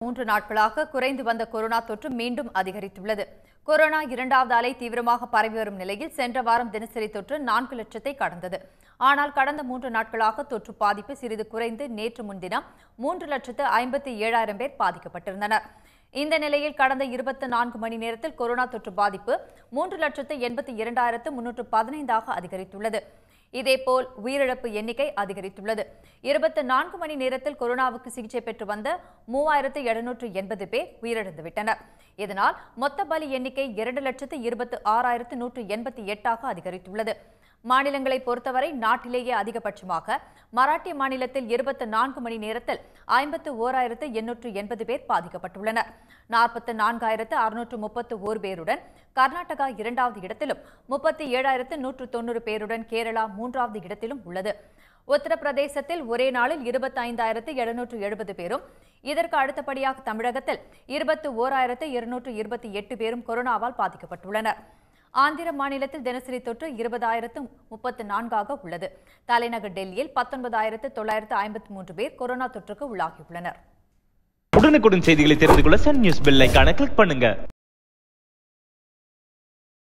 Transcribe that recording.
மூன்று நாட்களாக குறைந்து வந்த கொரோனா தொற்று மீண்டும் அதிகரித்துள்ளது கொரோனா இரண்டாவது அலை தீவிரமாக பரவி வரும் நிலையில் சென்ற வாரம் தினசரி தொற்று நான்கு லட்சத்தை கடந்தது ஆனால் கடந்த மூன்று நாட்களாக தொற்று பாதிப்பு சிறிது குறைந்து நேற்று முன்தினம் மூன்று லட்சத்து ஐம்பத்தி ஏழாயிரம் பேர் பாதிக்கப்பட்டிருந்தனர் இந்த நிலையில் கடந்த இருபத்தி நான்கு மணி நேரத்தில் கொரோனா தொற்று பாதிப்பு மூன்று லட்சத்து எண்பத்தி இரண்டாயிரத்து முன்னூற்று பதினைந்தாக அதிகரித்துள்ளது இதேபோல் உயிரிழப்பு எண்ணிக்கை அதிகரித்துள்ளது இருபத்தி நான்கு மணி நேரத்தில் கொரோனாவுக்கு சிகிச்சை பெற்று வந்த மூவாயிரத்து எழுநூற்று எண்பது பேர் உயிரிழந்துவிட்டனர் இதனால் மொத்த பலி எண்ணிக்கை இரண்டு லட்சத்து இருபத்து ஆறாயிரத்து நூற்று எண்பத்தி எட்டாக அதிகரித்துள்ளது மாநிலங்களை பொறுத்தவரை நாட்டிலேயே அதிகபட்சமாக மராட்டிய மாநிலத்தில் இருபத்தி நான்கு மணி நேரத்தில் ஐம்பத்து ஓராயிரத்து எண்ணூற்று எண்பது பேர் பாதிக்கப்பட்டுள்ளனர் நாற்பத்து நான்காயிரத்து அறுநூற்று முப்பத்து ஓர் பேருடன் கர்நாடகா இரண்டாவது இடத்திலும் முப்பத்தி ஏழாயிரத்து நூற்று தொண்ணூறு பேருடன் கேரளா மூன்றாவது இடத்திலும் உள்ளது உத்தரப்பிரதேசத்தில் ஒரே நாளில் இருபத்தி ஐந்தாயிரத்து எழுநூற்று எழுபது பேரும் இதற்கு அடுத்தபடியாக தமிழகத்தில் இருபத்து ஓராயிரத்து இருநூற்று இருபத்தி எட்டு பேரும் கொரோனாவால் பாதிக்கப்பட்டுள்ளனர் ஆந்திர மாநிலத்தில் தினசரி தொற்று இருபதாயிரத்து முப்பத்து நான்காக உள்ளது தலைநகர் டெல்லியில் பத்தொன்பதாயிரத்து தொள்ளாயிரத்து ஐம்பத்தி மூன்று பேர் கொரோனா தொற்றுக்கு உள்ளாகியுள்ளனர் உடனுக்குடன் செய்திகளை தெரிந்து கொள்ள சன் நியூஸ் பெல் ஐகானை கிளிக் பண்ணுங்க